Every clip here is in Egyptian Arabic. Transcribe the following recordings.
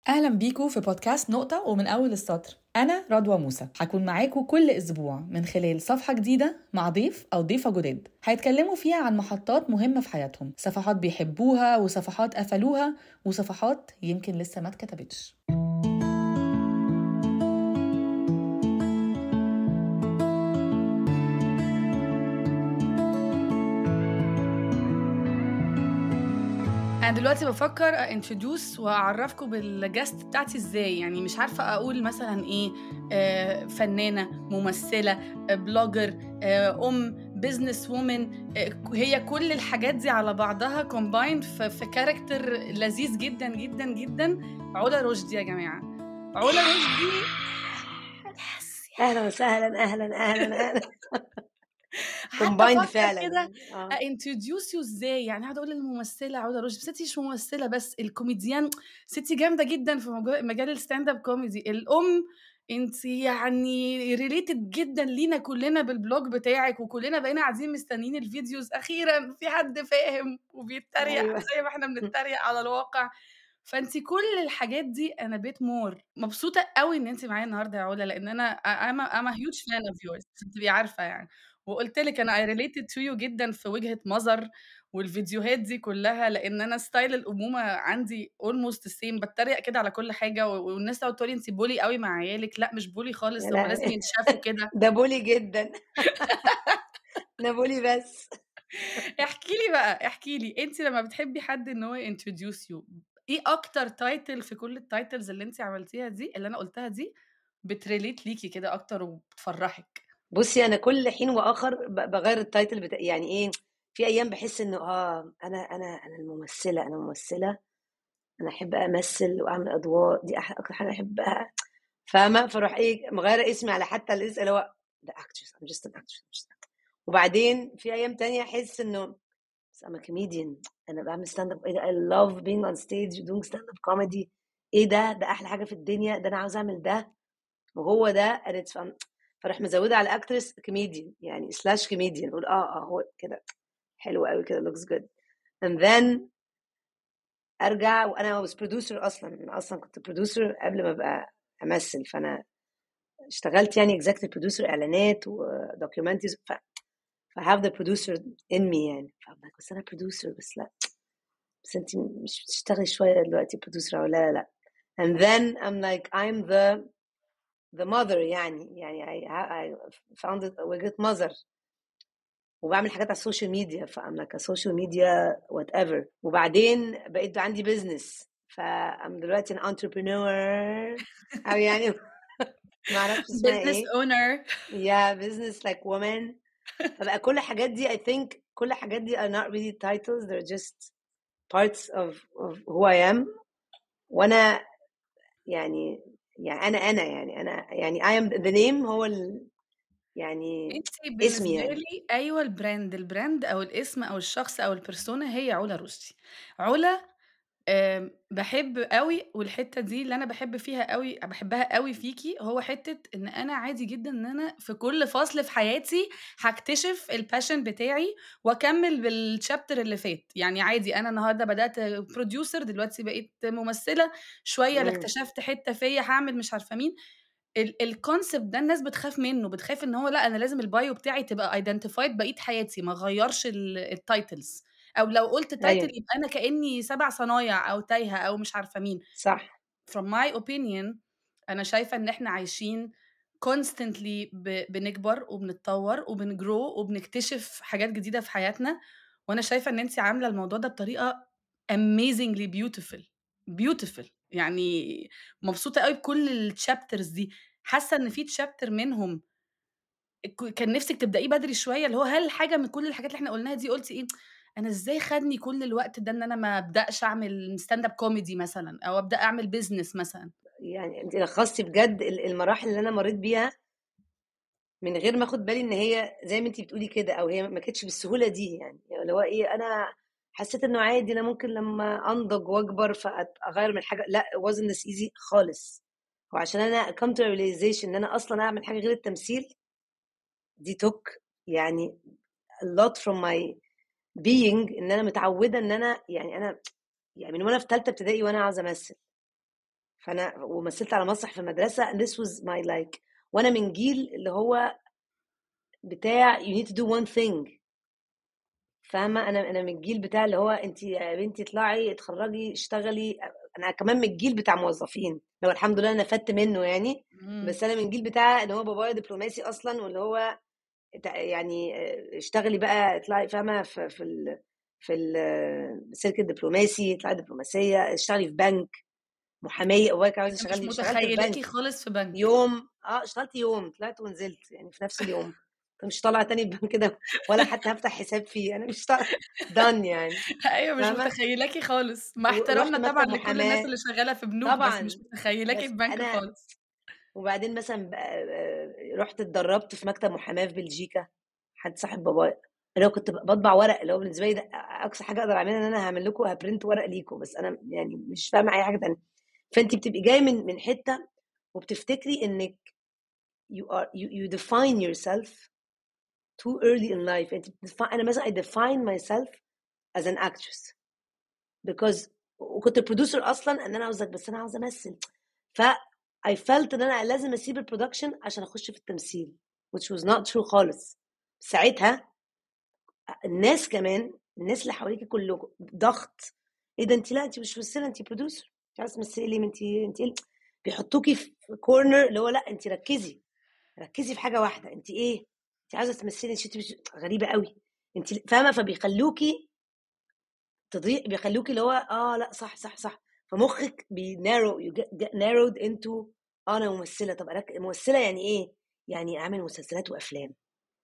أهلا بيكم في بودكاست نقطة ومن أول السطر أنا رضوى موسى هكون معاكم كل أسبوع من خلال صفحة جديدة مع ضيف أو ضيفة جداد هيتكلموا فيها عن محطات مهمة في حياتهم صفحات بيحبوها وصفحات قفلوها وصفحات يمكن لسه ما اتكتبتش انا دلوقتي بفكر انتروديوس واعرفكم بالجاست بتاعتي ازاي يعني مش عارفه اقول مثلا ايه آه فنانه ممثله آه بلوجر آه ام بزنس وومن هي كل الحاجات دي على بعضها كومبايند في كاركتر لذيذ جدا جدا جدا علا رشدي يا جماعه علا رشدي اهلا وسهلا اهلا اهلا اهلا كومبايند فعلا كده انتروديوس يو ازاي يعني هقعد اقول الممثله عوده رشدي بس انتي مش ممثله بس الكوميديان ستي جامده جدا في مجال الستاند اب كوميدي الام انت يعني ريليتد جدا لينا كلنا بالبلوج بتاعك وكلنا بقينا قاعدين مستنيين الفيديوز اخيرا في حد فاهم وبيتريق أيوة. زي ما احنا بنتريق على الواقع فانت كل الحاجات دي انا بيت مور مبسوطه قوي ان انت معايا النهارده يا علا لان انا انا انا هيوج فان اوف يورز عشان تبقي عارفه يعني وقلت لك انا اي ريليتد تو يو جدا في وجهه نظر والفيديوهات دي كلها لان انا ستايل الامومه عندي اولموست السيم بتريق كده على كل حاجه والناس تقعد تقول انت بولي قوي مع عيالك لا مش بولي خالص هم لازم ينشافوا كده ده بولي جدا ده بولي بس احكي لي بقى احكي لي انت لما بتحبي حد ان هو انتروديوس يو ايه اكتر تايتل في كل التايتلز اللي انت عملتيها دي اللي انا قلتها دي بتريليت ليكي كده اكتر وبتفرحك بصي انا كل حين واخر بغير التايتل بتا... يعني ايه في ايام بحس انه اه انا انا انا الممثله انا ممثله انا احب امثل واعمل ادوار دي اكتر حاجه احبها فاهمه فاروح ايه مغيره اسمي على حتى الاسم اللي هو ده اكترس ام جاست ان اكترس وبعدين في ايام تانية احس انه ام كوميديان انا بعمل ستاند اب ايه ده اي لاف بينج اون ستيج دوينج ستاند اب كوميدي ايه ده ده احلى حاجه في الدنيا ده انا عاوز اعمل ده وهو ده and it's fun فراح مزوده على اكترس كوميديان يعني سلاش كوميديان اقول اه اه هو كده حلو قوي كده looks good and then ارجع وانا was producer اصلا انا اصلا كنت برودوسر قبل ما ابقى امثل فانا اشتغلت يعني executive producer اعلانات ودوكيومنتريز ف I have the producer in me يعني like, بس انا producer بس لا بس انت مش بتشتغلي شويه دلوقتي producer او لا لا لا and then I'm like I'm the the mother يعني يعني I, I found it وجهة مother وبعمل حاجات على السوشيال ميديا فأم like a social media whatever وبعدين بقيت عندي بزنس فأم دلوقتي an entrepreneur أو يعني ما اعرفش اسمها ايه business owner yeah business like woman فبقى كل الحاجات دي I think كل الحاجات دي are not really titles they're just parts of, of who I am وانا يعني يعني انا انا يعني انا يعني I am the name هو ال يعني انت اسمي يعني. لي ايوه البراند البراند او الاسم او الشخص او البرسونا هي علا رشدي علا آمم، باحب أوي والحتّة دي اللي أنا باحب فيها أوي باحبها أوي فيكِ، هو حتّة إن أنا عادي جدًا إن أنا في كل فصل في حياتي هاكتشف الpassion بتاعي وأكمّل بالchapter اللي فات، يعني عادي أنا النهارده بدأت producer دلوقتي بقيت ممثلة، شوية اللي إمم. اكتشفت حتّة فيّا هاعمل مش عارفة مين، ال الconcept ده الناس بتخاف منّه، بتخاف إن هو لأ أنا لازم الbio بتاعي تبقى identified بقية حياتي، ما اغيّرش ال الtitles أو لو قُلت title أيوه. يبقى أنا كإنّي سَبع صنايع أو تايهة أو مش عارفة مين. صح. from my opinion أنا شايفة إن إحنا عايشين constantly ب بنكبر وبنتطوّر وبنgrow وبنكتشف حاجات جديدة في حياتنا، وأنا شايفة إن أنتِ عاملة الموضوع ده بطريقة amazingly beautiful beautiful يعني مبسوطة أوي بكل الchapters دي، حاسة إن في chapter منهم ك كان نِفْسِك تبدئيه بدري شوية، اللي هو هل حاجة من كل الحاجات اللي إحنا قُلناها دي قُلتِ إيه أنا إزاي خدني كل الوقت ده إن أنا ما أبدأش أعمل stand up comedy مثلًا أو أبدأ أعمل business مثلًا؟ يعني أنتِ لخّصتِ بجد ال المراحل اللي أنا مرّيت بيها من غير ما آخُد بالي إن هي زي ما أنتِ بتقولي كده أو هي ما كانتش بالسهولة دي يعني، اللي هو إيه أنا حسّيت إنه عادي أنا ممكن لمّا أنضج وأكبر فأت أغيّر من حاجة لأ it wasn't this easy خالص، وعشان أنا come to a realization إن أنا أصلًا أعمل حاجة غير التمثيل دي took يعني a lot from my being إن أنا متعوّدة إن أنا يعني أنا يعني من وأنا في تالتة ابتدائي وأنا عاوزة أمثل. فانا ومثلت على مسرح في المدرسه and this was my like وانا من جيل اللي هو بتاع you need to do one thing فاهمه انا انا من الجيل بتاع اللي هو انت يا بنتي اطلعي اتخرجي اشتغلي انا كمان من الجيل بتاع موظفين لو الحمد لله انا فدت منه يعني مم. بس انا من الجيل بتاع ان هو بابايا دبلوماسي اصلا واللي هو تع- يعني آه، اشتغلي بقى اطلعي فاهمه في في ال في السلك الدبلوماسي اطلعي دبلوماسيه اشتغلي في بنك محاميه بابايا كان عايز مش يشغلني اشتغلت في متخيلاكي بنك خالص في بنك يوم اه اشتغلت يوم طلعت ونزلت يعني في نفس اليوم مش طالعه تاني البنك كده ولا حتى هفتح حساب فيه انا مش طالعه دان يعني ايوه مش فاهمه متخيلاكي خالص مع ورحت احترامنا طبعا مكتب لكل الناس محاماه اللي شغاله في بنوك بس مش طبعا متخيلاكي بس في بنك انا خالص وبعدين مثلا بقى- آه، رحت اتدربت في مكتب محاماه في بلجيكا حد صاحب بابايا اللي هو كنت بطبع ورق اللي هو بالنسبه لي ده اقصى حاجه اقدر اعملها ان انا هعمل لكم هبرنت ورق ليكم بس انا يعني مش فاهمه اي حاجه تانية فانت بتبقي جايه من من حته وبتفتكري انك you are you, you define yourself too early in life انت بتدفع انا مثلا I define myself as an actress because وكنت برودوسر اصلا ان انا عاوزك بس انا عاوزه امثل ف I felt ان انا لازم اسيب البرودكشن عشان اخش في التمثيل which was not true خالص ساعتها الناس كمان الناس اللي حواليك كلكم ضغط ايه ده انت لا انت مش ممثله انت برودوسر انت عايزه تمثلي ليه ما انت انت إيه؟ بيحطوكي في كورنر اللي هو لا انت ركزي ركزي في حاجه واحده انت ايه انت عايزه تمثلي انت مش غريبه قوي انت فاهمه فبيخلوكي تضيع بيخلوكي اللي هو اه لا صح صح صح فمخك بينارو يو جيت نارود انتو اه انا ممثله طب أرك... ممثله يعني ايه؟ يعني اعمل مسلسلات وافلام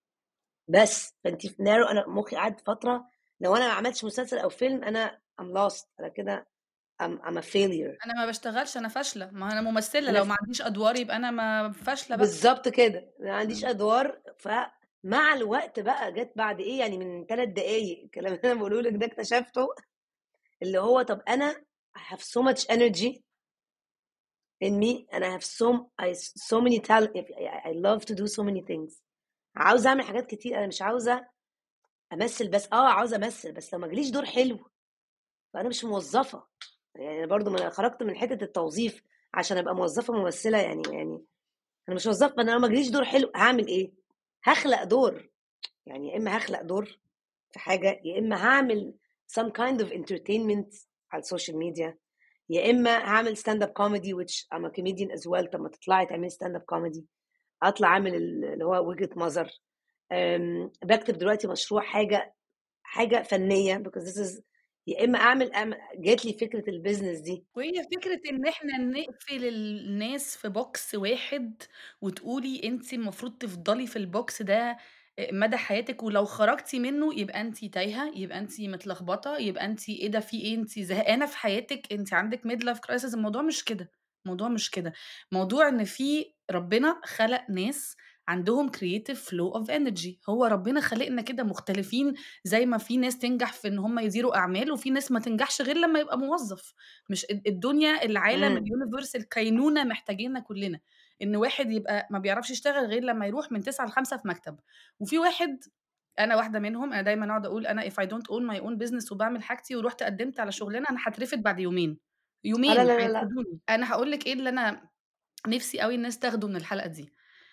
بس فانت في نارو انا مخي قعد فتره لو انا ما عملتش مسلسل او فيلم انا I'm lost انا كده I'm, I'm a failure انا ما بشتغلش انا فاشله ما انا ممثله انا لو في... ما عنديش ادوار يبقى انا ما فاشله بقى بالظبط كده ما عنديش مم. ادوار فمع الوقت بقى جت بعد ايه يعني من ثلاث دقايق الكلام اللي انا بقوله لك ده اكتشفته اللي هو طب انا I have so much energy in me and I have so I so many talent I love to do so many things عاوزه اعمل حاجات كتير انا مش عاوزه امثل بس اه عاوزه امثل بس لو ما جاليش دور حلو فانا مش موظفه يعني أنا برضو ما أنا خرجت من حته التوظيف عشان ابقى موظفه ممثله يعني يعني انا مش موظفه انا لو ما جاليش دور حلو هعمل ايه هخلق دور يعني يا اما هخلق دور في حاجه يا اما هعمل some kind of entertainment على السوشيال ميديا يا اما هعمل ستاند اب كوميدي which I'm a comedian as well طب ما تطلعي تعملي ستاند اب كوميدي اطلع اعمل اللي هو وجهه نظر أم، بكتب دلوقتي مشروع حاجه حاجه فنيه because this is يا اما اعمل, أعمل جات لي فكره البيزنس دي وهي فكرة إن إحنا نقفل الناس في بوكس واحد وتقولي أنتِ المفروض تفضلي في البوكس ده آآ مدى حياتِك، ولو خرجتِ منه يبقى أنتِ تايهة، يبقى أنتِ متلخبطة، يبقى أنتِ إيه ده في إيه، أنتِ زهقانة في حياتِك، أنتِ عندِك midlife crisis الموضوع مش كده، الموضوع مش كده، موضوع إن في ربنا خلق ناس عندهم creative flow of energy هو ربنا خالقنا كده مختلفين زي ما في ناس تنجح في إن هم يديروا أعمال، وفي ناس ما تنجحش غير لمّا يبقى موظف، مش الد الدنيا، العالم، إمم. الuniverse، الكينونة محتاجيننا كلنا، إن واحد يبقى ما بيعرفش يشتغل غير لمّا يروح من 09:00 ل17:00 في مكتب، وفي واحد أنا واحدة منهم، أنا دايمًا أقعد أقول أنا if I don't own my own business وباعمل حاجتي ورُحت قدمت على شغلانة أنا هاترفد بعد يومين، آه يومين لا لا لا لأ. هيرفدوني. أنا هاقول لِك إيه اللي أنا نفسي أوي الناس تاخده من الحلقة دي،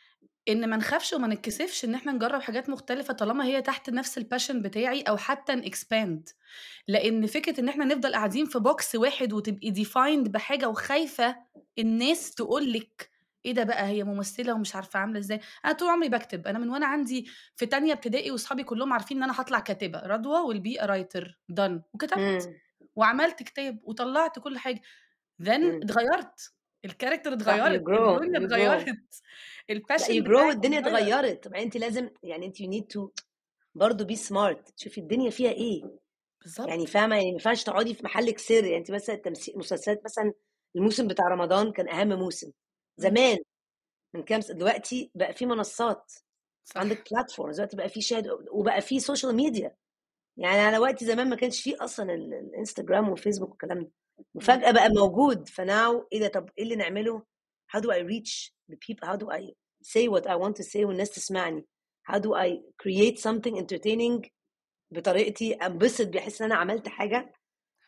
إن ما نخافش وما نتكسفش إن إحنا نجرب حاجات مختلفة طالما هي تحت نفس الpassion بتاعي أو حتى نexpand لإن فكرة إن إحنا نفضل قاعدين في بوكس واحد وتبقي defined بحاجة وخايفة الناس تقول لِك إيه ده بقى هي ممثلة ومش عارفة عاملة إزاي، أنا طول عمري باكتب، أنا من وأنا عندي في تانية ابتدائي وصحابي كلهم عارفين إن أنا هاطلع كاتبة، رضوى will be a writer done وكتبت إمم. وعملت كتاب وطلعت كل حاجة، then إمم. اتغيرت، الcharacter صح you اتغيرت، grow الدنيا you grow اتغيرت، لأ الpassion you grow بتاعِك والدنيا اتغير. اتغيرت، طب أنتِ لازم يعني أنتِ you need to برضه be smart تشوفي الدنيا فيها إيه، يعني بالضبط. فاهمة يعني ما ينفعش تقعدي في محلِك سر، يعني أنتِ مثلًا التمثي المسلسلات مثلًا الموسم بتاع رمضان كان أهم موسم، إمم. زمان من كام س دلوقتي بقى في منصات، صح. عندِك platforms دلوقتي بقى في شاهد وبقى في social media يعني على وقتي زمان ما كانش في أصلًا ال الإنستجرام والفيسبوك والكلام ده، إمم. وفجأة بقى موجود فnow إيه ده طب إيه اللي نعمله how do I reach the people how do I say what I want to say والناس تسمعني how do I create something entertaining بطريقتي أنبسط بأحس إن أنا عملت حاجة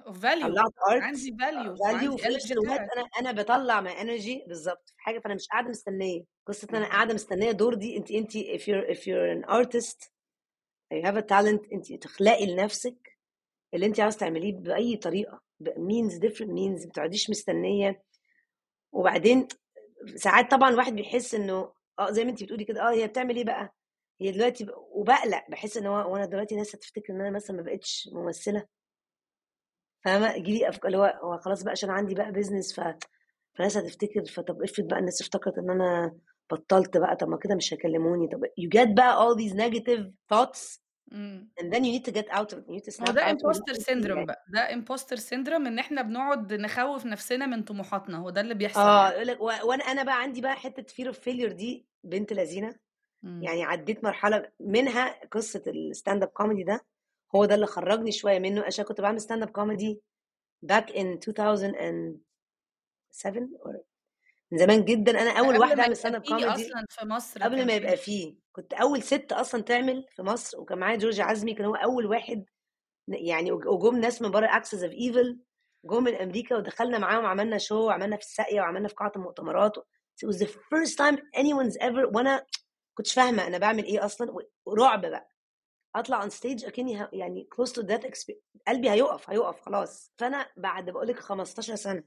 value طلّعت art عندي value value وعندي وفي نفس energy الوقت طلعت. أنا أنا باطلّع my energy بالضبط في حاجة، فأنا مش قاعدة مستنية، قصة إن أنا إمم. قاعدة مستنية دور دي أنتِ أنتِ if you're if you're an artist you have a talent أنتِ تخلقي لنفسِك اللي أنتِ عاوزة تعمليه بأي طريقة بmeans different means ما تقعديش مستنية، وبعدين ساعات طبعًا الواحد بيحس إنه آه زي ما أنتِ بتقولي كده آه هي بتعمل إيه بقى؟ هي دلوقتي ب وباقلق باحس إن هو هو أنا دلوقتي الناس هتفتكر إن أنا مثلًا ما بقيتش ممثلة؟ فاهمة؟ ييجي لي أفك اللي هو هو خلاص بقى عشان عندي بقى business ف فالناس هتفتكر فطب افرض بقى الناس افتكرت إن أنا بطّلت بقى طب ما كده مش هيكلموني طب you get بقى all these negative thoughts إمم. and then you need to get out of it you need to ما هو snap ده out of it imposter syndrome بقى، ده imposter syndrome إن إحنا بنقعد نخوّف نفسنا من طموحاتنا، هو ده اللي بيحصل آه يعني. يقول لك و وأنا أنا بقى عندي بقى حتة fear of failure دي بنت لذينة، إمم. يعني عدّيت مرحلة منها قصة الstand up comedy ده هو ده اللي خرّجني شوية منه عشان كنت باعمل stand up comedy back in 2007 or من زمان جدًا أنا أول قبل واحدة ما أعمل يبقى stand up في comedy أصلًا في مصر قبل كان ما في يبقى فيه، كنت أول سِت أصلًا تعمل في مصر وكان معايا جورج عزمي كان هو أول واحد ن يعني وج وجُم ناس من برّه Axis of Evil جُم من أمريكا ودخلنا معاهم عملنا show وعملنا في الساقية وعملنا في قاعة المؤتمرات it was the first time anyone's ever وأنا ما كنتش فاهمة أنا باعمل إيه أصلًا و ورعب بقى، أطلع on stage أكني ه يعني close to death expe قلبي هيُقف، هيُقف خلاص، فأنا بعد باقول لِك 15 سنة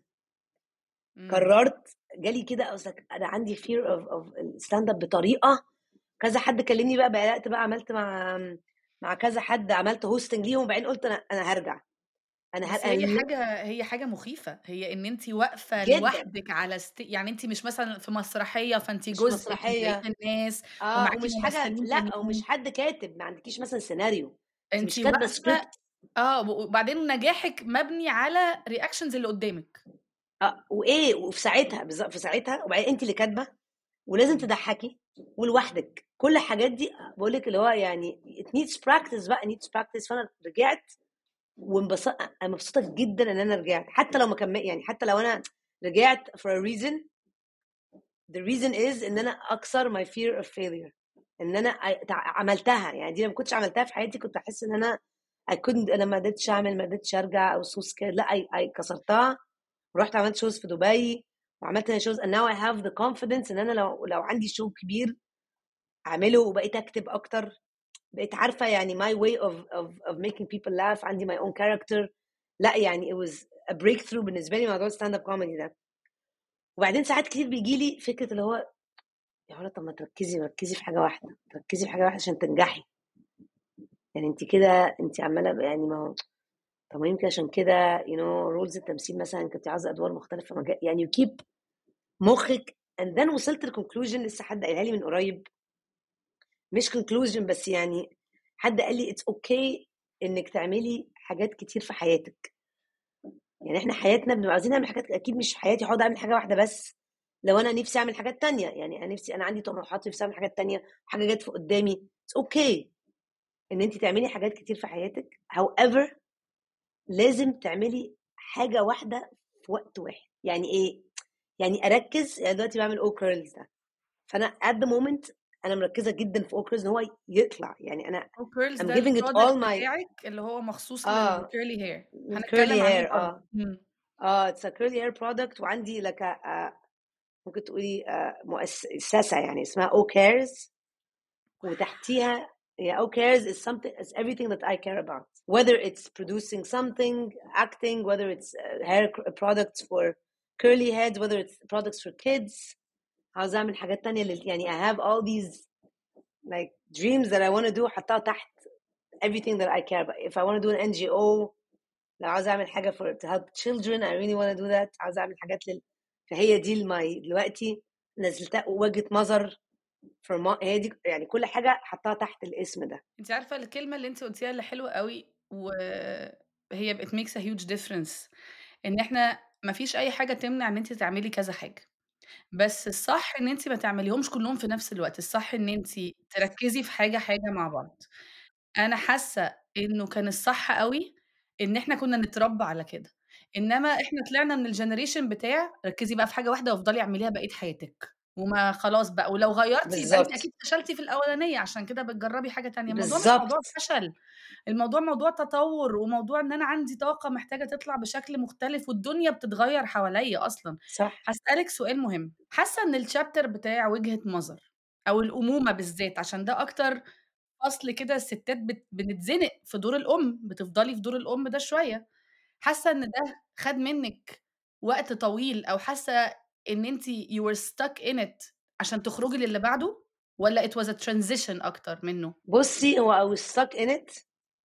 إمم. قررت جالي كده I was like أنا عندي fear of of الstand up بطريقة كذا حد كلمني بقى بدأت بقى عملت مع مع كذا حد عملت hosting ليهم وبعدين قُلت أنا أنا هارجع، أنا هار بس هي أنا حاجة هي حاجة مخيفة، هي إن أنتِ واقفة جدًا. لوحدِك على ست يعني أنتِ مش مثلًا في مسرحية فأنتِ مش جزء من بقية مسرحية الناس آه ومعاكِ ومش حاجة ممثلين لأ ومش تانيين. حد كاتب ما عندكيش مثلًا سيناريو، أنتِ أنتِ مش كاتبة واقفة script آه و وبعدين نجاحِك مبني على reactions اللي قدّامِك. آه وإيه وفي ساعتها بالض في ساعتها وبعدين أنتِ اللي كاتبة ولازم إمم. تضحّكي ولوحدِك، كل الحاجات دي باقول لِك اللي هو يعني it needs practice بقى needs practice فأنا رجعت وانبس أنا مبسوطة جدًا إن أنا رجعت، حتى لو ما كم يعني حتى لو أنا رجعت for a reason the reason is إن أنا أكسر my fear of failure إن أنا I تع عملتها، يعني دي لو ما كنتش عملتها في حياتي كنت هاحس إن أنا I couldn't أنا ما قدرتش أعمل، ما قدرتش أرجع I was so scared لأ I I كسرتها ورُحت عملت shows في دبي وعملت shows and now I have the confidence إن أنا لو لو عندي show كبير أعمله وبقيت أكتب أكتر، بقيت عارفة يعني my way of of of making people laugh عندي my own character لأ يعني it was a breakthrough بالنسبة لي موضوع الstand up comedy ده. وبعدين ساعات كتير بييجي لي فكرة اللي هو يا علا طب ما تركّزي ركّزي في حاجة واحدة، ركّزي في حاجة واحدة عشان تنجحي. يعني أنتِ كده أنتِ عمّالة ب يعني ما هو طب ما يمكن عشان كده you know rules التمثيل مثلًا كنتِ عاوزة أدوار مختلفة مج يعني you keep مُخِّك and then وصلت لconclusion لسه حد قايلها لي من قريب مش conclusion بس يعني حد قال لي it's okay إنِّك تعملي حاجات كتير في حياتِك. يعني إحنا حياتنا بنبقى عاوزين نعمل حاجات أكيد مش في حياتي هاقعد أعمل حاجة واحدة بس، لو أنا نِفْسي أعمل حاجات تانية، يعني أنا نِفْسي أنا عندي طموحات نِفْسي أعمل حاجات تانية، حاجة جات في قدّامي it's okay إن أنتِ تعملي حاجات كتير في حياتِك however لازم تعملي حاجة واحدة في وقت واحد، يعني إيه؟ يعني أركّز يعني دلوقتي باعمل O curls ده، فأنا at the moment أنا مركّزة جدًا في O curls إن هو يطلع، يعني أنا O curls I'm ده giving it الproduct all my بتاعِك اللي هو مخصوص آه للcurly hair الcurly هنتكلم عليه hair برضه. آه، إمم. آه it's a curly hair product وعندي like a a ممكن تقولي آآ مؤسسة يعني اسمها O cares وتحتيها هي O cares is something is everything that I care about whether it's producing something, acting, whether it's uh, hair products for curly heads, whether it's products for kids عاوزة أعمل حاجات تانية لل يعني I have all these like dreams that I wanna do أحطها تحت everything that I care about. If I wanna do an NGO لو عاوزة أعمل حاجة for to help children I really wanna do that عاوزة أعمل حاجات لل فهي دي الmy دلوقتي نزلتها وجهة نظر for mo هي دي يعني كل حاجة حاطاها تحت الاسم ده. أنتِ عارفة الكلمة اللي أنتِ قُلتيها اللي حلوة أوي وهي it makes a huge difference إن إحنا ما فيش أي حاجة تمنع إن أنتِ تعملي كذا حاجة، بس الصح إن أنتِ ما تعمليهمش كلّهم في نفس الوقت، الصح إن أنتِ تركّزي في حاجة، حاجة مع بعض. أنا حاسة إنه كان الصح أوي إن إحنا كنا نتربى على كده، إنما إحنا طلعنا من الgeneration بتاع ركّزي بقى في حاجة واحدة وافضلي اعمليها بقية حياتِك. وما خلاص بقى ولو غيّرتِ يبقى أنتِ بالضبط. أكيد فشلتِ في الأولانية عشان كده بتجرّبي حاجة تانية، الموضوع مش موضوع بالضبط. فشل، الموضوع موضوع تطوّر وموضوع إن أنا عندي طاقة محتاجة تطلع بشكل مختلف والدنيا بتتغيّر حواليّا أصلًا. صح. هاسألِك سؤال مهم، حاسة إن الchapter بتاع وجهة نظر أو الأمومة بالذات عشان ده أكتر فصل كده الستات بت بنتزنق في دور الأم، بتفضلي في دور الأم ده شوية، حاسة إن ده خَد منِّك وقت طويل أو حاسة إن أنتِ you were stuck in it عشان تخرجي للي بعده والّا it was a transition أكتر منّه؟ بُصّي، هو I was stuck in it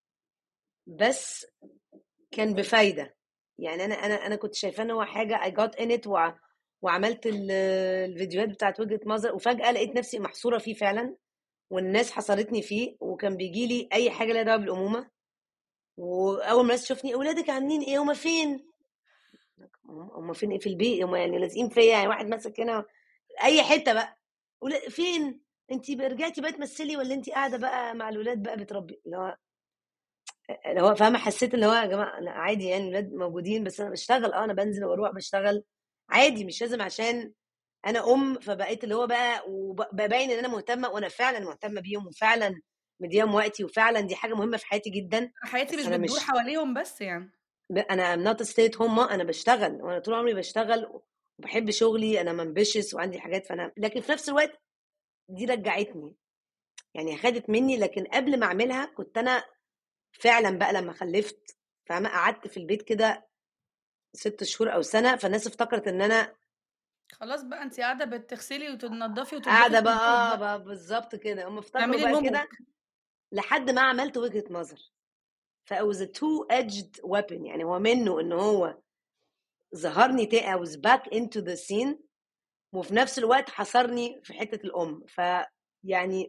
بس كان بفايدة، يعني أنا أنا أنا كنت شايفاه إن هو حاجة I got in it وع وعملت ال الفيديوهات بتاعة وجهة نظر وفجأة لقيت نفسي محصورة فيه فعلًا، والناس حصرتني فيه، وكان بييجي لي أي حاجة ليها دعوة بالأمومة، وأول ما الناس تشوفني "ولادِك عاملين إيه، هُم فين؟" هم هم فين إيه في البيت، هم يعني لازقين فيّا يعني واحد ماسك هنا أي حتة بقى، ولا فين؟ أنتِ ب رجعتِ بقى تمثلي والّا أنتِ قاعدة بقى مع الولاد بقى بتربي اللي هو اللي هو فاهمة، حسيت اللي هو يا جماعة لأ عادي يعني الولاد موجودين بس أنا باشتغل آه، أنا بانزل وباروح باشتغل، عادي مش لازم عشان أنا أم فبقيت اللي هو بقى وب بابين إن أنا مهتمة وأنا فعلًا مهتمة بيهم وفعلًا مدياهم وقتي وفعلًا دي حاجة مهمة في حياتي جدًا، حياتي بس مش أنا بتدور مش حواليهم بس يعني. ب أنا I'm not a stay at home mom أنا باشتغل، وأنا طول عمري باشتغل وباحب شغلي، أنا ambitious وعندي حاجات فأنا لكن في نفس الوقت دي رجّعتني، يعني خدت منّي لكن قبل ما أعملها كنت أنا فعلًا بقى لمّا خلّفت فاهمة، قعدت في البيت كده 6 شهور أو سَنة، فالناس افتكرت إن أنا خلاص بقى أنتِ قاعدة بتغسلي وتنضّفي وتطبخي قاعدة في بقى المطبخ آه، بقى. ب بالضبط كده، هُم افتكروا تعملي بقى الhomework. كده لحد ما عملت وجهة نظر، فit was a two edged weapon يعني هو منّه إن هو ظهرني تا I was back into the scene وفي نفس الوقت حصرني في حتة الأم، فيعني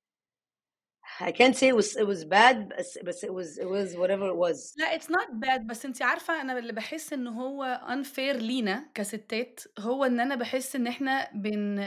I can't say it was it was bad بس بس it was it was whatever it was. لأ it's not bad بس أنتِ عارفة أنا اللي باحس إن هو unfair لينا كستات، هو إن أنا باحس إن إحنا بن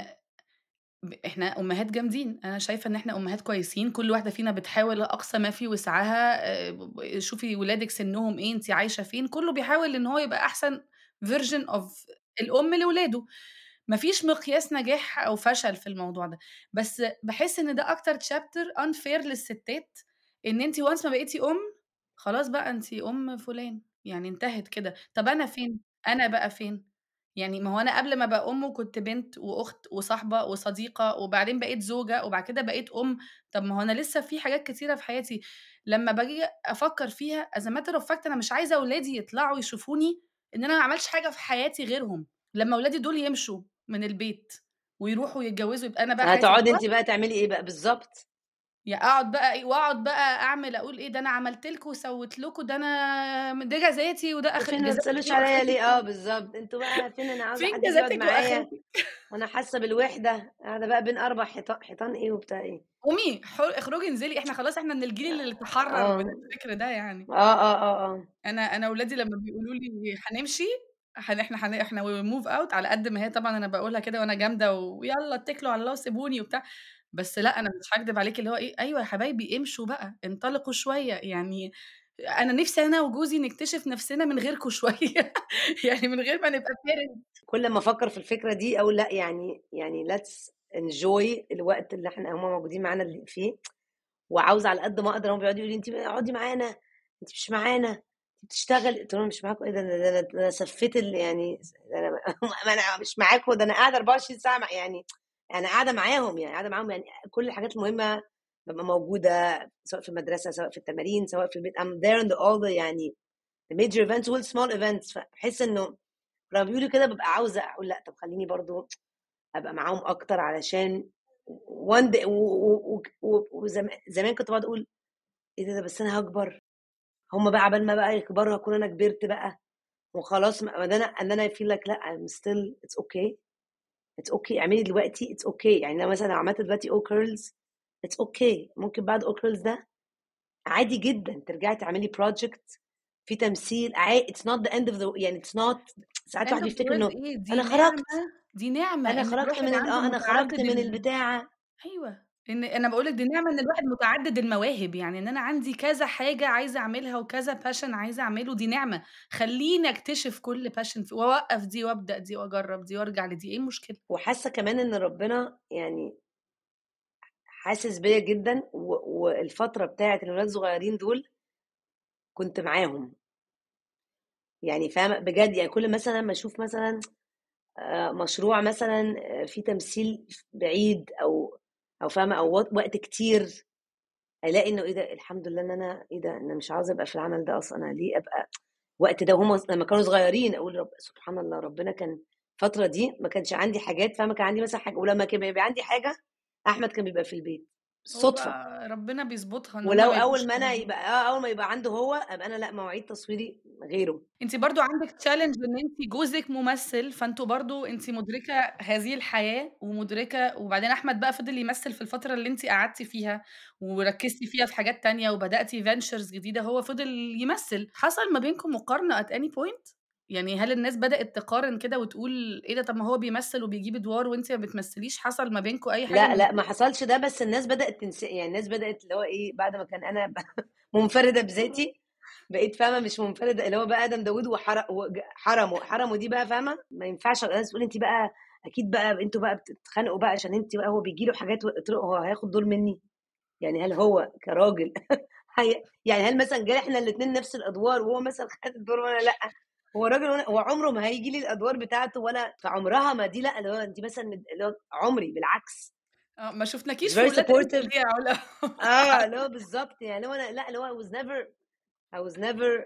ب إحنا أمهات جامدين، أنا شايفة إن إحنا أمهات كويسين، كل واحدة فينا بتحاول أقصى ما في وسعها آآ، ب شوفي ولادِك سنّهم إيه، أنتِ عايشة فين، كلّه بيحاول إن هو يبقى أحسن version of الأم لولاده، ما فيش مقياس نجاح أو فشل في الموضوع ده، بس باحس إن ده أكتر chapter unfair للستات، إن أنتِ once ما بقيتِ أم، خلاص بقى أنتِ أم فلان، يعني انتهت كده، طَب أنا فين، أنا بقى فين؟ يعني ما هو أنا قبل ما أبقى أم كنت بنت وأخت وصاحبة وصديقة، وبعدين بقيت زوجة، وبعد كده بقيت أم، طب ما هو أنا لسه في حاجات كتيرة في حياتي، لمّا باجي أفكّر فيها as a matter of fact أنا مش عايزة ولادي يطلعوا يشوفوني إن أنا ما عملتش حاجة في حياتي غيرهم، لمّا ولادي دول يمشوا من البيت ويروحوا يتجوزوا، يبقى أنا بقى حياتي هتقعدي ضاعت؟ أنتِ بقى تعملي إيه بقى؟ بالضبط. يا أقعد بقى إيه وأقعد بقى أعمل أقول إيه ده أنا عملت لكم وسويت لكم، ده أنا م ده جزاتي وده آخر وفين ما جزاتِك بتسألوش إيه عليَّ وآخرتِك ليه؟ آه إيه؟ بالضبط، أنتم بقى فين أنا عاوزة فين حد ييجي يقعد جزاتِك معايا وآخرتِك؟ وأنا حاسة بالوحدة، قاعدة بقى بين 4 حيطا حيطان إيه وبتاع إيه. قومي ح اخرجي انزلي، إحنا خلاص إحنا من الجيل اللي تحرّر من آه. الفكر ده يعني. آه، آه، آه، آه. أنا أنا ولادي لمّا بيقولوا لي هنمشي، هن إحنا هن إحنا we will move out على قد ما هي طبعًا أنا باقولها كده وأنا جامدة ويالّا اتكلوا على الله وسيبوني وبتاع، بس لأ أنا مش هاكدب عليكِ اللي هو إيه، أيوه يا حبايبي امشوا بقى، انطلقوا شوية، يعني أنا نفسي أنا وجوزي نكتشف نفسنا من غيركم شوية، يعني من غير ما نبقى parent. كل أمّا أفكّر في الفكرة دي أقول لأ يعني يعني let's enjoy الوقت اللي إحنا هُم موجودين معانا ال فيه، وعاوزة على قد ما أقدر هُم بيقعدوا يقولوا لي: "أنتِ اقعدي معانا، أنتِ مش معانا، أنتِ بتشتغلي." قُلت لهم: "مش معاكم إيه ده أنا ده أنا ده أنا سفّيت ال يعني س ده أنا ما أنا مش معاكم ده أنا قاعدة 24 ساعة مع يعني أنا قاعدة معاهم، يعني قاعدة معاهم يعني كل الحاجات المهمة بابقى موجودة سواء في المدرسة، سواء في التمارين، سواء في البيت I'm there in the all the يعني the major events والsmall events فباحس إنه لمّا بيقولوا كده بابقى عاوزة أقول لأ طب خلّيني برضه أبقى معاهم أكتر علشان one day و و وك و وزم زمان كنت باقعد أقول إيه ده، ده بس أنا هاكبر، هُم بقى عقبال ما بقى يكبروا هاكون أنا كبرت بقى وخلاص ما ده أنا and then I feel like لأ I'm still it's okay it's okay اعملي دلوقتي it's okay يعني أنا مثلًا لو عملت دلوقتي O curls it's okay ممكن بعد O curls ده عادي جدًا ترجعي تعملي project في تمثيل عا it's not the end of the يعني it's not ساعات end الواحد of the بيفتكر world إنه إيه، دي أنا نعمة خرجت، دي نعمة أنا إن خرجت الواحد من ال عنده آه أنا خرجت متعدد من ال البتاعة. أيوه، إن أنا باقول لِك دي نعمة إن الواحد متعدد المواهب، يعني إن أنا عندي كذا حاجة عايزة أعملها وكذا passion عايزة أعمله دي نعمة، خلّيني أكتشف كل passion ف وأوقّف دي وأبدأ دي وأجرّب دي وأرجع لدي، إيه المشكلة؟ وحاسة كمان إن ربنا يعني حاسس بيّا جدًا و والفترة بتاعة الولاد الصغيرين دول كنت معاهم. يعني فاهمة؟ بجد يعني كل مثلًا أمّا أشوف مثلًا آآ مشروع مثلًا فيه تمثيل ف بعيد أو أو فاهمة؟ أو وق وقت كتير، ألاقي إنه إيه ده الحمد لله إن أنا إيه ده أنا مش عاوزة أبقى في العمل ده أصلًا، أنا ليه أبقى الوقت ده وهُم ص لمّا كانوا صغيرين أقول رب سبحان الله ربنا كان الفترة دي ما كانش عندي حاجات فاهمة؟ كان عندي مثلًا حاجة ولمّا كان بيبقى عندي حاجة، أحمد كان بيبقى في البيت، هو صُدفة. بقى ربنا بيضبطها إن هُم ولو ما يبقوش أول ما أنا يبقى آه، أول ما يبقى عنده هو، أبقى أنا لأ مواعيد تصويري غيره. أنتِ برضه عندِك challenge إن أنتِ جوزِك ممثل، فأنتم برضه أنتِ مُدركة هذه الحياة، ومُدركة وبعدين أحمد بقى فضل يمثل في الفترة اللي أنتِ قعدتِ فيها، وركزتِ فيها في حاجات تانية، وبدأتِ ventures جديدة، هو فضل يمثل، حصل ما بينكم مقارنة at any point؟ يعني هل الناس بدأت تقارن كده وتقول إيه ده طب ما هو بيمثل وبيجيب أدوار وأنتِ ما بتمثليش، حصل ما بينكم أي حاجة لأ، من لأ، ما دول؟ حصلش ده، بس الناس بدأت تنس يعني الناس بدأت اللي هو إيه، بعد ما كان أنا ب منفردة بذاتي، بقيت فاهمة مش منفردة اللي هو بقى آدم داوود وحر وج حرمه، حرمه دي بقى فاهمة؟ ما ينفعش الناس تقول أنتِ بقى أكيد بقى أنتم بقى بتتخانقوا بقى عشان أنتِ بقى هو بييجي له حاجات وقلت له: "هو هياخد دور مني؟" يعني هل هو كراجل هي يعني هل مثلًا جه إحنا الاتنين نفس الأدوار وهو مثلًا خد الدور وأنا لأ؟ هو راجل وأنا هو عمره ما هييجي لي الأدوار بتاعته ولا فعمرها ما دي لأ، اللي هو أنتِ مثلًا اللي هو عمري بالعكس. آه، ما He's شُفناكيش في very ولاد رزق supportive ليه يا علا؟ آه، اللي هو بالضبط، يعني اللي هو أنا لأ، اللي هو I was never I was never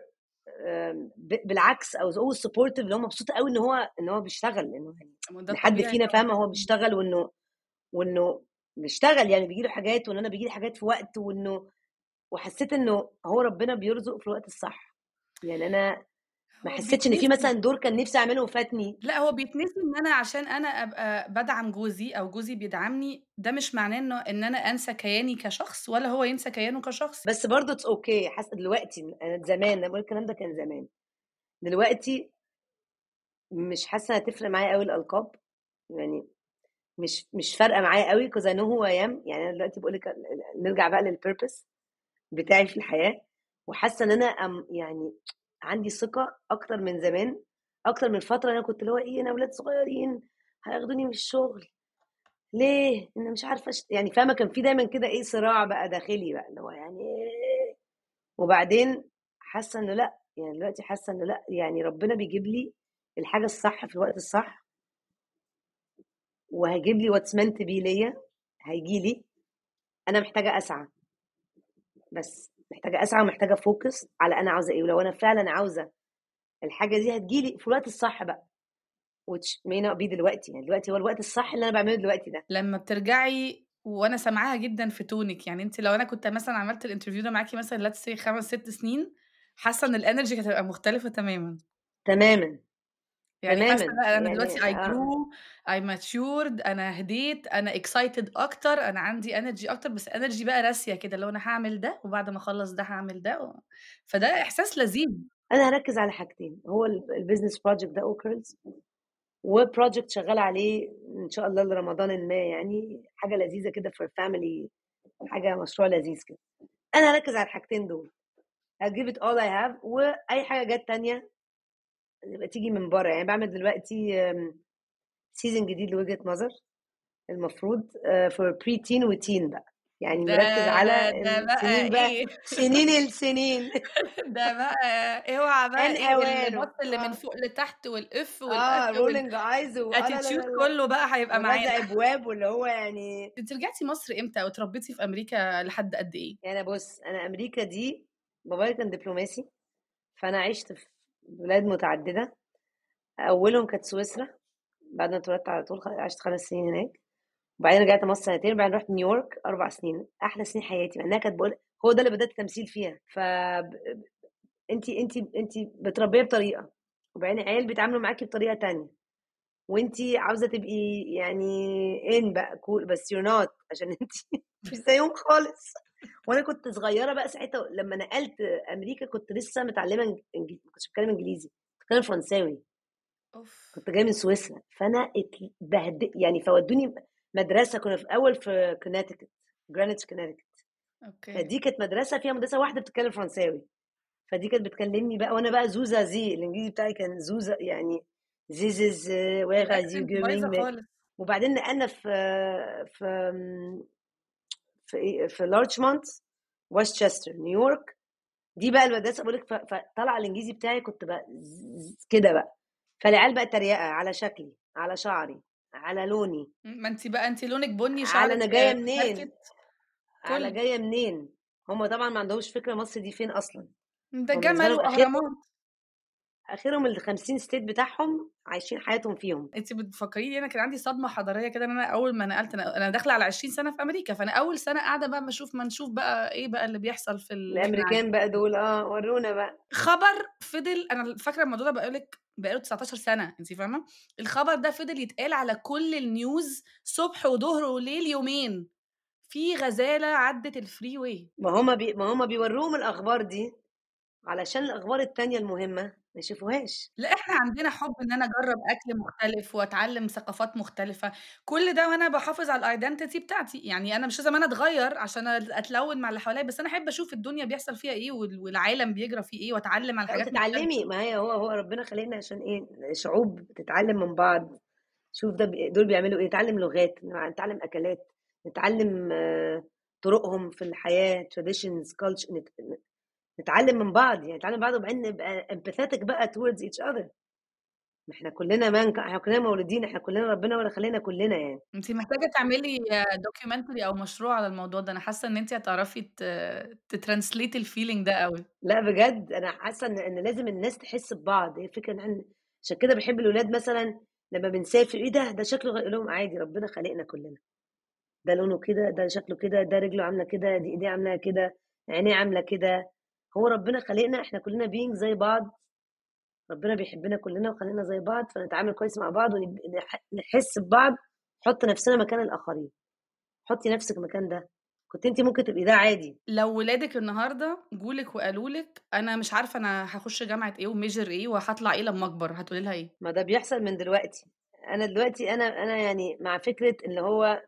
آمم ب بالعكس I was always supportive اللي هو مبسوطة أوي إن هو إن هو بيشتغل، لإنه يعني ما ده إن حد الطبيعي فينا فاهمة هو طبعًا. بيشتغل وإنه وإنه بيشتغل يعني بييجي له حاجات وإن أنا بييجي لي حاجات في وقت وإنه وحسيت إنه هو ربنا بيرزق في الوقت الصح، يعني أنا ما هو حسيتش إن في مثلًا بيتنسي. دور كان نفسي أعمله وفاتني. لأ، هو بيتنسي إن أنا عشان أنا أبقى بادعم جوزي أو جوزي بيدعمني، ده مش معناه إنه إن أنا أنسى كياني كشخص، ولا هو ينسى كيانه كشخص. بس برضه it's okay حاسة دلوقتي أنا زمان أنا باقول الكلام ده كان زمان، دلوقتي مش حاسة هتفرق معايا أوي الألقاب، يعني مش مش فارقة معايا أوي because I know who I am يعني أنا دلوقتي باقول لِك ال ال نرجع بقى للpurpose بتاعي في الحياة، وحاسة إن أنا أم يعني عندي ثقة أكتر من زمان، أكتر من فترة أنا كنت اللي هو إيه أنا ولاد صغيرين هياخدوني من الشغل، ليه؟ أنا مش عارفة أشت يعني فاهمة كان في دايمًا كده إيه صراع بقى داخلي بقى اللي هو يعني وبعدين حاسة إنه لأ، يعني دلوقتي حاسة إنه لأ، يعني ربنا بيجيب لي الحاجة الصح في الوقت الصح. وهيجيب لي what's meant to be ليّا، هييجي لي، أنا محتاجة أسعى. بس، محتاجة أسعى ومحتاجة focus على أنا عاوزة إيه، ولو أنا فعلًا عاوزة الحاجة دي هتيجي لي في الوقت الصح بقى which may not be دلوقتي، يعني دلوقتي هو الوقت الصح اللي أنا باعمله دلوقتي ده. لمّا بترجعي وأنا سامعاها جدًا في تونِك، يعني أنتِ لو أنا كنت مثلًا عملت الinterview ده معاكِ مثلًا let's say 5، 6 سنين، حاسة إن الenergy كانت هتبقى مختلفة تمامًا. تمامًا، يعني حاسة تمامًا، لأ أنا دلوقتي يعني I آه. grew I matured أنا هديت، أنا excited أكتر، أنا عندي energy أكتر، بس energy بقى راسية كده، اللي هو أنا هاعمل ده، وبعد ما أخلّص ده هاعمل ده، و فده إحساس لذيذ. أنا هاركّز على حاجتين، هو ال الbusiness project ده occurs وproject شغالة عليه إن شاء الله لرمضانٍ ما يعني، حاجة لذيذة كده for family حاجة مشروع لذيذ كده. أنا هاركّز على الحاجتين دول. I'll give it all I have وأي حاجة جات تانية يبقى تيجي من برّه، يعني باعمل دلوقتي آمم season جديد لوجهة نظر، المفروض آآ for preteen وteen بقى، يعني ده مركّز على ده بقى السنين بقى إيه؟ سنين السنين ده بقى اوعى بقى آن إيه أوانه، البَط اللي من آه. فوق لتحت والإف آه والقفا rolling eyes و آه لا، لا، والattitude لا، لا، كلّه بقى هيبقى معانا. ورزع أبواب واللي هو يعني أنتِ رجعتِ مصر إمتى، أو اتربيتِ في أمريكا لحد قد إيه؟ يعني بُص، أنا أمريكا دي بابايا كان دبلوماسي، فأنا عِشت في بلاد متعددة، أولهم كانت سويسرا، بعد ما اتولدت على طول خ عِشت 5 سنين هناك، وبعدين رجعت مصر سنتين، وبعدين رُحت نيويورك 4 سنين، أحلى سنين حياتي، مع إنها كانت باقول هو ده اللي بدأت التمثيل فيها، ف ب ب أنتِ أنتِ أنتِ متربية بطريقة، وبعدين العيال بيتعاملوا معاكِ بطريقة تانية، وأنتِ عاوزة تبقي يعني in بقى cool بس you're not عشان أنتِ مش زيهم خالص، وأنا كنت صغيرة بقى ساعتها لمّا نقلت أمريكا كنت لسه متعلمة إنج إنج ما كنتش باتكلم إنجليزي، كنت باتكلم فرنساوي. أوف! كنت جاية من سويسرا، فأنا اتبهد يعني فودوني مدرسة كنا في الأول في connecticut جرeenwich كونكتيكت اوكي فدي كانت مدرسه فيها مدرسه واحده بتتكلم فرنساوي فدي كانت بتكلمني بقى وانا بقى زوزا زي الانجليزي بتاعي كان زوزا يعني زيزز ويغا زي الاكسنت بايظه جومينج خالص وبعدين نقلنا في في في إيه؟ في لارجمونت ويستشستر نيويورك دي بقى المدرسه بقول لك فطلع الانجليزي بتاعي كنت بقى ز- كده بقى فالعيال بقى تريقه على شكلي على شعري على لوني ما انت بقى انت لونك بني على شعرك انا جايه آه، منين مكركت على كل جايه منين هم طبعا ما عندهمش فكره مصر دي فين اصلا ده هم بالنسبه جمل لهم اخرهم واهرامات اخرهم ال 50 ستيت بتاعهم عايشين حياتهم فيهم انت بتفكريني انا كان عندي صدمه حضاريه كده ان انا اول ما نقلت انا أنا داخله على 20 سنه في امريكا فانا اول سنه قاعده بقى بشوف ما نشوف بقى ايه بقى اللي بيحصل في اللي احنا عايشين الامريكان بقى دول اه ورونا بقى خبر فضل انا فاكره الموضوع ده بقول لك بقاله 19 سنه انت فاهمه الخبر ده فضل يتقال على كل النيوز صبح وظهر وليل يومين في غزاله عدت الفري واي ما هم بي... ما هم بيوروهم الاخبار دي علشان الاخبار التانية المهمه ما يشوفوهاش لا احنا عندنا حب ان انا اجرب اكل مختلف واتعلم ثقافات مختلفه كل ده وانا بحافظ على الايدنتيتي بتاعتي يعني انا مش لازم انا اتغير عشان اتلون مع اللي حواليا بس انا احب اشوف الدنيا بيحصل فيها ايه وال- والعالم بيجرى فيه ايه واتعلم على لا حاجات مختلفه وتتعلمي ما هي هو هو ربنا خلقنا عشان ايه شعوب تتعلم من بعض شوف ده بي... دول بيعملوا ايه نتعلم لغات نتعلم اكلات نتعلم آه، طرقهم في الحياه traditions culture نت... نتعلم من بعض يعني نتعلم من بعض وبعدين نبقى empathetic بقى towards each other ما احنا كلنا من احنا كلنا مولودين احنا كلنا ربنا ولا خلينا كلنا يعني انت محتاجه تعملي دوكيومنتري او مشروع على الموضوع ده انا حاسه ان انت هتعرفي تترانسليت الفيلينج ده قوي لا بجد انا حاسه ان ان لازم الناس تحس ببعض هي الفكره ان احنا عشان كده بحب الاولاد مثلا لما بنسافر ايه ده ده شكله غير لهم عادي ربنا خلقنا كلنا ده لونه كده ده شكله كده ده رجله عامله كده دي ايديه عامله كده عينيه عامله كده هو ربنا خلقنا احنا كلنا بينج زي بعض ربنا بيحبنا كلنا وخلقنا زي بعض فنتعامل كويس مع بعض ونحس ببعض حط نفسنا مكان الاخرين حطي نفسك مكان ده كنت انت ممكن تبقي ده عادي لو ولادك النهارده جولك وقالوا لك انا مش عارفه انا هخش جامعه ايه وميجر ايه وهطلع ايه لما اكبر هتقولي لها ايه ما ده بيحصل من دلوقتي انا دلوقتي انا انا يعني مع فكره اللي هو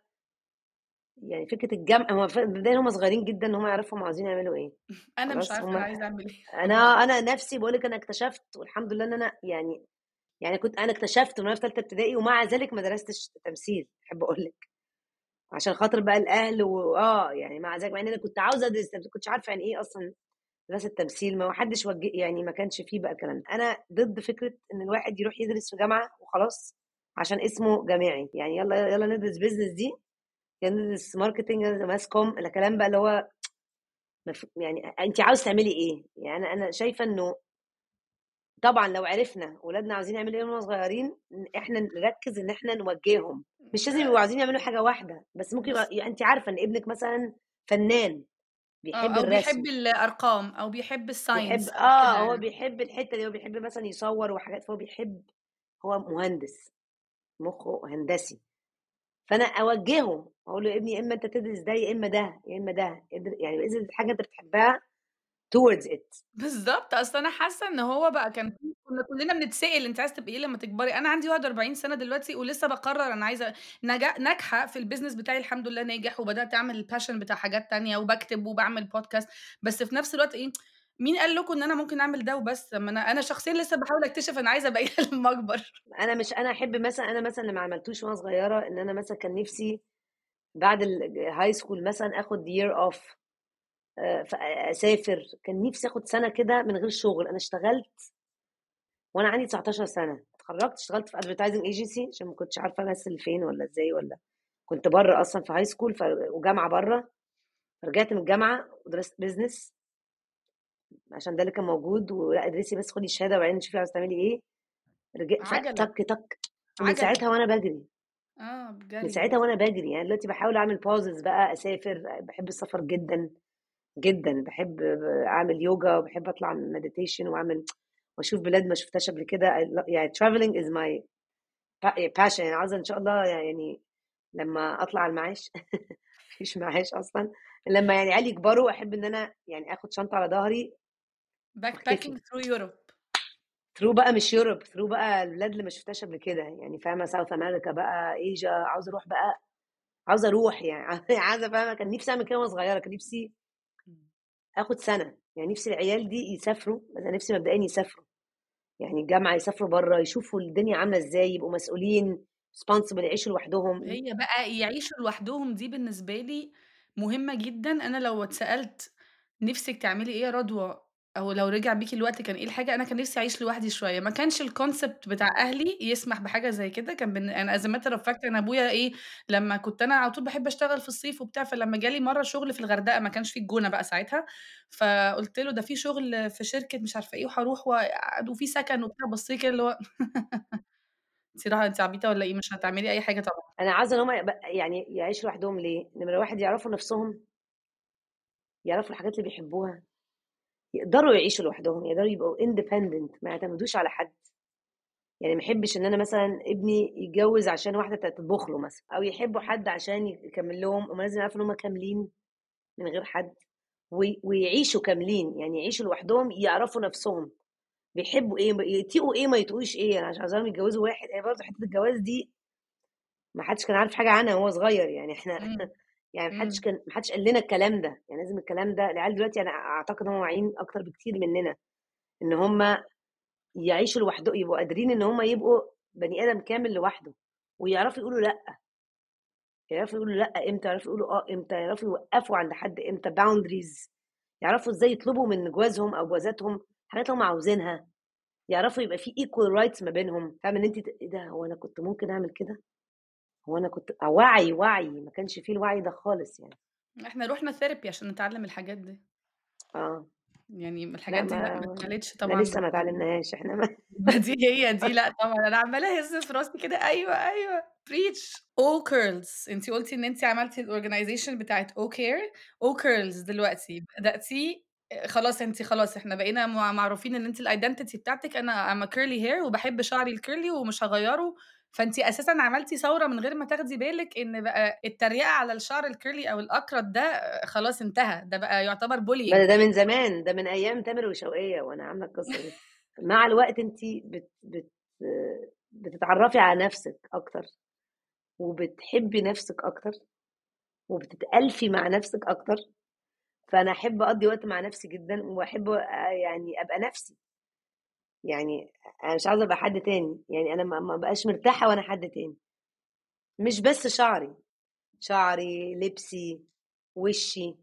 يعني فكره الجامعه هو ف- بدايه هم صغيرين جدا ان هم يعرفوا هم عايزين يعملوا ايه انا مش خلاص عارفه هم انا عايزه اعمل ايه انا انا نفسي بقول لك انا اكتشفت والحمد لله ان انا يعني يعني كنت انا اكتشفت وانا في ثالثه ابتدائي ومع ذلك ما درستش تمثيل احب اقول لك عشان خاطر بقى الاهل واه يعني مع ذلك مع ان انا كنت عاوزه ادرس تمثيل كنتش عارفه يعني ايه اصلا دراسه تمثيل ما حدش وجه يعني ما كانش فيه بقى الكلام ده انا ضد فكره ان الواحد يروح يدرس في جامعه وخلاص عشان اسمه جامعي يعني يلا يلا ندرس بيزنس دي يلا ندرس ماركتنج ماس كوم الكلام بقى اللي هو مف- يعني انت عاوز تعملي ايه يعني انا انا شايفه انه طبعا لو عرفنا ولادنا عاوزين يعملوا ايه وهم صغيرين احنا نركز ان احنا نوجههم مش لازم يبقوا عايزين يعملوا حاجه واحده بس ممكن يبقى يعني انت عارفه ان ابنك مثلا فنان بيحب اه او الرسم بيحب الارقام او بيحب بيحب الساينس او اه كده هو يعني بيحب الحته دي هو بيحب مثلا يصور وحاجات فهو بيحب هو مهندس مخه هندسي فانا اوجهه اقول له يا ابني يا اما انت تدرس ده يا اما ده يا اما ده ادر- يعني اذا حاجه انت بتحبها towards it بالظبط اصل انا حاسه ان هو بقى كان في- كنا كلنا بنتسال انت عايزه تبقي ايه لما تكبري انا عندي 41 سنه دلوقتي ولسه بقرر انا عايزه نجا... ناجحه في البيزنس بتاعي الحمد لله ناجح وبدات اعمل الباشن بتاع حاجات تانية وبكتب وبعمل بودكاست بس في نفس الوقت ايه مين قال لكم ان انا ممكن اعمل ده وبس لما انا انا شخصيا لسه بحاول اكتشف انا عايزه ابقى ايه لما اكبر انا مش انا احب مثلا انا مثلا اللي ما عملتوش وانا صغيره ان انا مثلا كان نفسي بعد الهاي سكول مثلا اخد يير اوف اسافر كان نفسي اخد سنه كده من غير شغل انا اشتغلت وانا عندي 19 سنه اتخرجت اشتغلت في ادفرتايزنج ايجنسي عشان ما كنتش عارفه امثل فين ولا ازاي ولا كنت بره اصلا في هاي سكول ف... وجامعه بره رجعت من الجامعه ودرست بيزنس عشان ده اللي كان موجود ولا ادرسي بس خدي الشهاده وبعدين شوفي عاوزه تعملي ايه رجعت عجله تك تك ومن عجله ساعتها وانا بجري اه من بجري ساعتها وانا بجري يعني دلوقتي بحاول اعمل باوزز بقى اسافر بحب السفر جدا جدا بحب اعمل يوجا وبحب اطلع مديتيشن واعمل واشوف بلاد ما شفتهاش قبل كده I lo- يعني traveling is my pa- passion يعني عاوزه ان شاء الله يعني لما اطلع المعاش مفيش معاش اصلا لما يعني عيالي يكبروا احب ان انا يعني اخد شنطه على ظهري باك واختفي باكينج ثرو يوروب ثرو بقى مش يوروب ثرو بقى البلاد اللي ما شفتهاش قبل كده يعني فاهمه ساوث امريكا بقى ايجا عاوزه اروح بقى عاوزه اروح يعني عايزه فاهمه كان نفسي اعمل كده وانا صغيره كان نفسي إمم. اخد سنه يعني نفسي العيال دي يسافروا انا نفسي مبدئيا يسافروا يعني الجامعه يسافروا بره يشوفوا الدنيا عامله ازاي يبقوا مسؤولين responsible يعيشوا لوحدهم هي بقى يعيشوا لوحدهم دي بالنسبة لي مهمة جدًا، أنا لو اتسألت نِفْسِك تعملي إيه يا رضوى، أو لو رجع بيكِ الوقت كان إيه الحاجة، أنا كان نِفْسي أعيش لوحدي شوية، ما كانش الconcept بتاع أهلي يسمح بحاجة زي كده، كان بن أنا as a matter of fact أنا أبويا إيه، لمّا كنت أنا على طول باحب أشتغل في الصيف وبتاع، فلمّا جالي مرّة شغل في الغردقة ما كانش في الجونة بقى ساعتها، فقُلت له: "ده في شغل في شركة مش عارفة إيه وهاروح وقعد وفي سكن وبتاع." بَص لي كده اللي هو أنتِ رايحة أنتِ عبيطة والّا إيه، مش هتعملي أي حاجة طبعًا. انا عاوزه ان هم يبقى- يعني يعيشوا لوحدهم ليه نمره واحد يعرفوا نفسهم يعرفوا الحاجات اللي بيحبوها يقدروا يعيشوا لوحدهم يقدروا يبقوا independent ما يعتمدوش على حد يعني ما احبش ان انا مثلا ابني يتجوز عشان واحده تطبخ له مثلا او يحبوا حد عشان يكمل لهم هم لازم يعرفوا ان هم كاملين من غير حد وي- ويعيشوا كاملين يعني يعيشوا لوحدهم يعرفوا نفسهم بيحبوا ايه يطيقوا ايه ما يطيقوش ايه يعني عشان عاوزاهم يتجوزوا واحد هي برضه حته الجواز دي ما حدش كان عارف حاجه عنها وهو صغير يعني احنا إمم. يعني ما حدش إمم. كان ما حدش قال لنا الكلام ده يعني لازم الكلام ده العيال دلوقتي انا اعتقد هم واعيين اكتر بكتير مننا ان هم يعيشوا لوحدهم يبقوا قادرين ان هم يبقوا بني ادم كامل لوحده ويعرفوا يقولوا لا يعرفوا يقولوا لا امتى يعرفوا يقولوا اه امتى يعرفوا يوقفوا عند حد امتى باوندريز يعرفوا ازاي يطلبوا من جوازهم او جوازاتهم حاجات هم عاوزينها يعرفوا يبقى في ايكوال رايتس ما بينهم فاهم ان انت ت- ايه ده هو انا كنت ممكن اعمل كده هو انا كنت آه، وعي وعي ما كانش فيه الوعي ده خالص يعني إحنا رُحنا therapy عشان نتعلم الحاجات دي. اه يعني لا الحاجات دي لأ ما ما اتقالتش احنا طبعًا لسه ما بالطريقة دي. اتعلمناهاش احنا ما ما دي هي دي لأ طبعًا، أنا عمّالة أهِز في راسي كده أيوه، أيوه preach all curls أنتِ قُلتِ إن أنتِ عملتِ الorganization بتاعة all care all curls دلوقتي بدأتيه آآ خلاص أنتِ خلاص إحنا بقينا مع معروفين إن أنتِ الidentity بتاعتِك أنا I'm a curly hair وباحب شعري الcurly ومش هاغيّره، فأنتِ أساسًا عملتِ ثورة من غير ما تاخدي بالِك إن بقى التريقة على الشعر الcurly أو الأكرت ده آه، خلاص انتهى، ده بقى يعتبر ما bullying. ده من زمان ده من ايام تامر وشوقية وانا عامله القصه دي مع الوقت انت بت بت بتتعرفي على نفسك اكتر وبتحبي نفسك اكتر وبتتألفي مع نفسك اكتر فانا احب اقضي وقت مع نفسي جدا واحب يعني ابقى نفسي يعني انا مش عاوزه ابقى حد تاني يعني انا ما ما بقاش مرتاحه وانا حد تاني مش بس شعري شعري لبسي وشي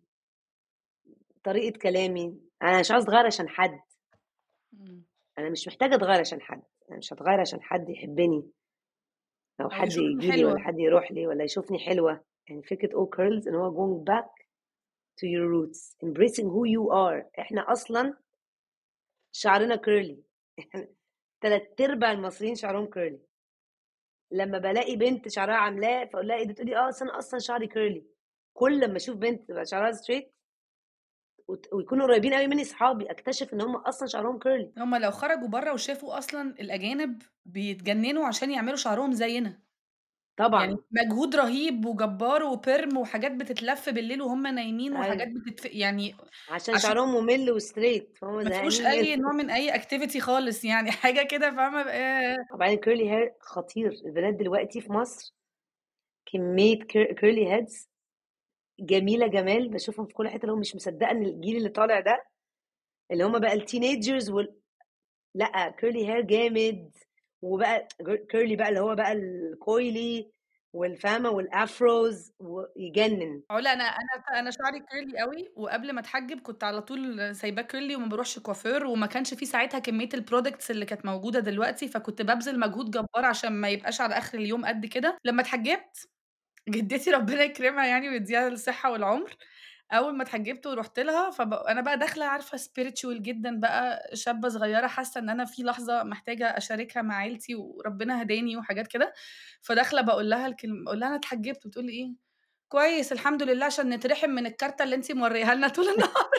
طريقه كلامي انا مش عاوزه اتغير عشان حد إمم. انا مش محتاجه اتغير عشان حد انا مش هتغير عشان حد يحبني او أو حد يشوفني يجي لي ولا حلوة. حد يروح لي ولا يشوفني حلوه يعني فكره all curls ان هو going back to your roots embracing who you are احنا اصلا شعرنا كيرلي احنا تلات ارباع المصريين شعرهم كيرلي لما بلاقي بنت شعرها عاملاه فاقول لها ايه ده تقولي اه أصل انا اصلا شعري كيرلي كل لما اشوف بنت تبقى شعرها ستريت ويكونوا قريبين قوي مني صحابي اكتشف ان هم اصلا شعرهم كيرلي هُم لو خرجوا برّه وشافوا أصلًا الأجانب بيتجننوا عشان يعملوا شعرهم زينا، يعني طبعا مجهود رهيب وجبار وperm وحاجات بتتلف بالليل وهُم نايمين وحاجات ايوه بتتف يعني عشان عشان شعرهم ممل وستريت فهم ما فيهوش زهقانين أي منه نوع من أي activity خالص يعني حاجة كده فاهمة آآ وبعدين كيرلي هير خطير البنات دلوقتي في مصر كمية كيرلي هيدز جميلة جمال بشوفهم في كل حتة اللي هو مش مصدقة ان الجيل اللي طالع ده اللي هم بقى التينيجرز وال... لا كيرلي هير جامد وبقى كيرلي بقى اللي هو بقى الكويلي والفامة والافروز ويجنن علا أنا أنا أنا شعري curly أوي وقبل ما أتحجب كنت على طول سايباه curly وما باروحش coiffeur وما كانش في ساعتها كمية الproducts اللي كانت موجودة دلوقتي، فكنت بابذل مجهود جبار عشان ما يبقاش على آخر اليوم قد كده، لمّا اتحجبت جدتي ربنا يكرمها يعني ويديها الصحة والعمر، أول ما اتحجبت ورُحت لها فب أنا بقى داخلة عارفة spiritual جدًا بقى شابة صغيرة حاسة إن أنا في لحظة محتاجة أشاركها مع عيلتي وربنا هداني وحاجات كده، فداخلة باقول لها الكلم باقول لها: "أنا اتحجبت." بتقول لي: "إيه؟" "كويس الحمد لله عشان نترحم من الكارتة اللي أنتِ مورياها لنا طول النهار."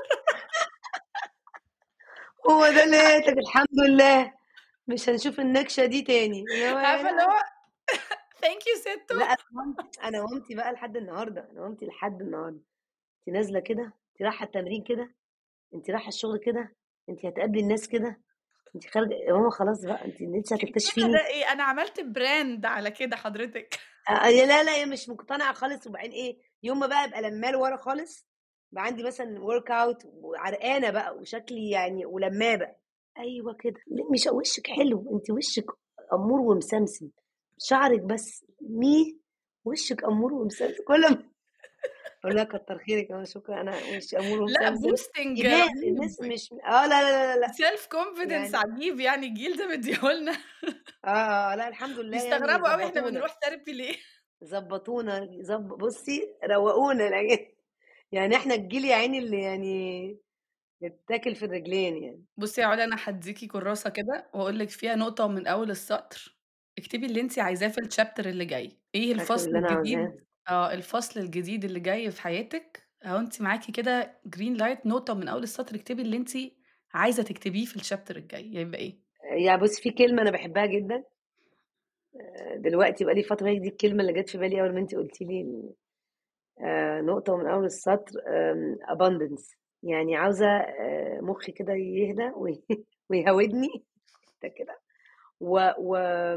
هو ده اللي لقيتك الحمد لله مش هنشوف النكشة دي تاني اللي هو عارفة اللي يا هو thank you سِتّو. لا انا مامتي انا مامتي بقى لحد النهارده انا مامتي لحد النهارده انت نازله كده انت رايحه التمرين كده انت رايحه الشغل كده انت هتقابلي الناس كده انت خارجه يا ماما خلاص بقى انت لسه هتكتشفيني ده ايه انا عملت براند على كده حضرتك آه لا لا هي مش مقتنعه خالص وبعدين ايه يوم ما بقى ابقى لماه لورا خالص بقى عندي مثلا ورك اوت وعرقانه بقى وشكلي يعني ولماه بقى ايوه كده مش وشك حلو انت وشك امور ومسمسم شعرك بس مي وشك امور ومسمسم كل ما اقول لها كتر خيرك يا شكرا انا وشي امور لا ومسمسم بوستنج الناس الناس مش اه لا لا لا لا سيلف كونفيدنس يعني عجيب يعني الجيل ده مديهولنا اه آه، لا الحمد لله يعني بيستغربوا قوي احنا ظبطونا بنروح ثيرابي ليه ظبطونا زب بصي روقونا العيال. يعني احنا الجيل يا عيني اللي يعني بتاكل في الرجلين يعني بصي يا علا انا هديكي كراسه كده واقول لك فيها نقطه من اول السطر اكتبي اللي انت عايزاه في الشابتر اللي جاي ايه اكتب الفصل اللي انا الجديد عاوزاه اه الفصل الجديد اللي جاي في حياتك اهو انت معاكي كده جرين لايت نقطه من اول السطر اكتبي اللي انت عايزه تكتبيه في الشابتر الجاي يبقى ايه يعني بصي في كلمه انا بحبها جدا آه، دلوقتي بقى لي فتره هي دي الكلمه اللي جت في بالي اول ما انت قلتي لي آه، نقطه من اول السطر abundance يعني عاوزه آه، مخي كده يهدى وي- ويهودني ده كده و, و...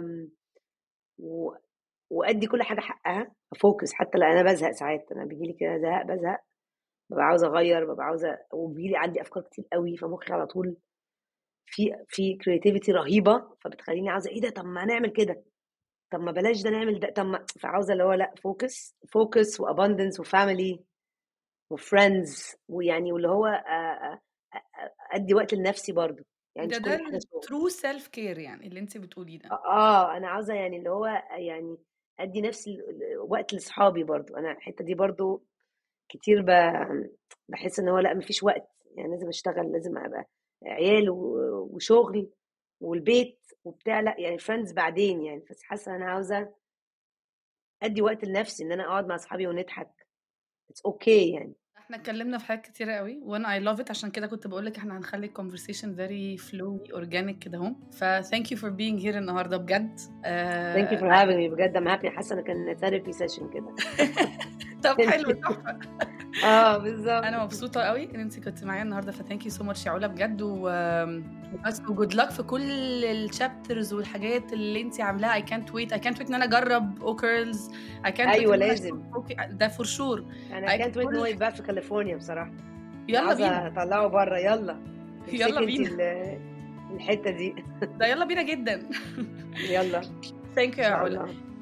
و... وادي كل حاجه حقها افوكس حتى لو انا بزهق ساعات انا بيجي لي كده زهق بزهق ببقى عاوزه اغير ببقى عاوزه وبيجي لي عندي افكار كتير قوي فمخي على طول في في كرياتيفيتي رهيبه فبتخليني عاوزه ايه ده طب ما نعمل كده طب ما بلاش ده نعمل ده طب ما فعاوزه اللي هو لا فوكس فوكس واباندنس وفاميلي وفريندز ويعني واللي هو آه، آه، آه، ادي وقت لنفسي برضو يعني ده مش ده كل حاجه شغل الترو سيلف كير يعني اللي انت بتقوليه ده اه انا عاوزه يعني اللي هو يعني ادي نفسي ال- ال- وقت لاصحابي برضو انا الحته دي برضو كتير ب- بحس ان هو لا مفيش وقت يعني لازم اشتغل لازم ابقى عيال و- وشغل والبيت وبتاع لا يعني فريندز بعدين يعني بس حاسه انا عاوزه ادي وقت لنفسي ان انا اقعد مع اصحابي ونضحك اتس اوكي okay يعني احنا اتكلمنا في حاجات كتيرة قوي وانا اي لاف ات عشان كده كنت بقول لك احنا هنخلي الكونفرسيشن فيري فلوي اورجانيك كده اهو ف thank you for being here النهارده بجد ثانك يو آه... فور هافينج مي بجد ام هابي حاسه انا كان ثيرابي سيشن كده طب حلو تحفه اه بالظبط انا مبسوطه قوي ان انت كنت معايا النهارده فثانك يو سو ماتش يا علا بجد و بس وجود لك في كل الشابترز والحاجات اللي انت عاملاها اي كانت ويت اي كانت ويت ان انا اجرب اوكرز اي كانت ايوه لازم ده فور شور انا كانت ويت ان هو يتباع في كاليفورنيا بصراحه يلا عاوزة بينا اطلعه بره يلا يلا امسكي انت بينا ال- الحته دي ده يلا بينا جدا يلا ثانك يو ان يا شاء علا الله